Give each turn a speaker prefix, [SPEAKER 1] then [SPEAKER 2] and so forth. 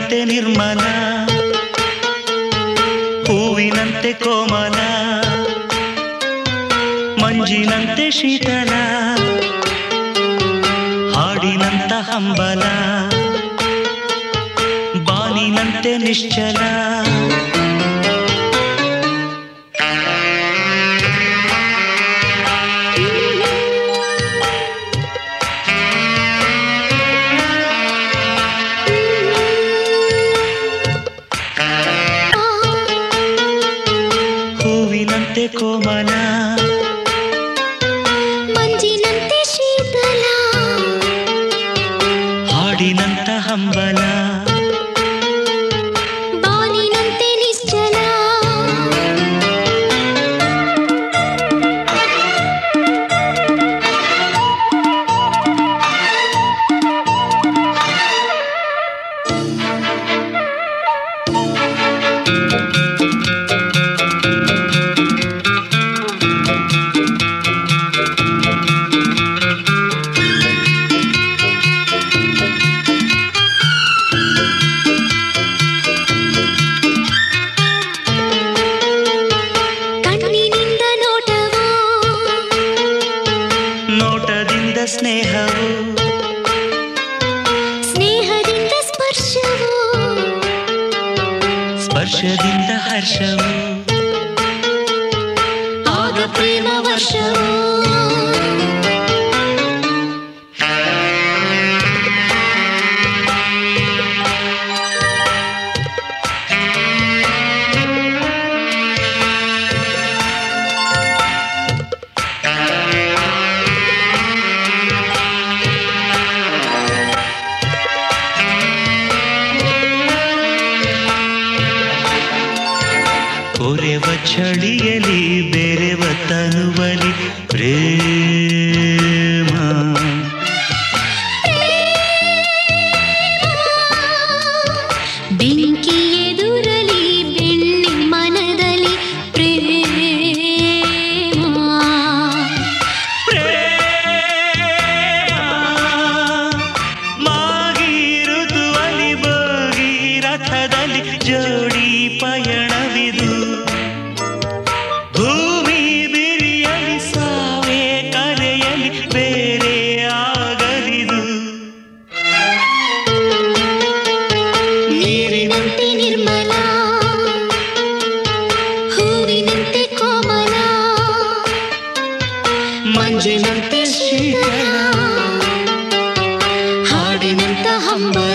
[SPEAKER 1] ಹೂವಿನಂತೆ ನಿರ್ಮಲ ಹೂವಿನಂತೆ ಕೋಮಲ ಮಂಜಿನಂತೆ ಶೀತಲ ಹಾಡಿನಂತ ಹಂಬಲ ಬಾನಿನಂತೆ ನಿಶ್ಚಲ ಹೂವಿನಂತೆ ಕೋಮಲ
[SPEAKER 2] ಮಂಜಿನಂತೆ ಶೀತಲ
[SPEAKER 1] ಹಾಡಿನಂತ ಹಂಬಲ
[SPEAKER 2] ಬಾನಿನಂತೆ ನಿಶ್ಚಲ ಕಣ್ಣಿನಿಂದ ನೋಟವು
[SPEAKER 1] ನೋಟದಿಂದ ಸ್ನೇಹವು
[SPEAKER 2] ಸ್ನೇಹದಿಂದ ಸ್ಪರ್ಶವು
[SPEAKER 1] ಸ್ಪರ್ಶದಿಂದ ಹರ್ಷವು
[SPEAKER 2] ಆಗ ಪ್ರೇಮ ವರ್ಷವು
[SPEAKER 1] ಕೊರೆವ ಚಳಿಯಲಿ ಬೇರೆವ ತನುವಲಿ ಪ್ರೇಮ
[SPEAKER 2] ಬೆಂಕಿ ಎದುರಲಿ ಬೆಣ್ಣೆ ಮನದಲ್ಲಿ ಪ್ರೇಮ
[SPEAKER 1] ಮಾಗಿ ಋತುವಲಿ ಬೋಗಿ ರಥದಲ್ಲಿ ಜೋಡಿ ಪಯಣವಿದು ಭೂಮಿ ಬಿರಿಯಲಿ ಸಾವೇ ಕರೆಯಲಿ ಬೇರೆ ಆಗಲಿದು
[SPEAKER 2] ನೀರಿನಂತೆ ನಿರ್ಮಲ ಹೂವಿನಂತೆ ಕೋಮಲ
[SPEAKER 1] ಮಂಜಿನಂತೆ ಶೀತಲ
[SPEAKER 2] ಹಾಡಿನಂತ ಹಂಬಲ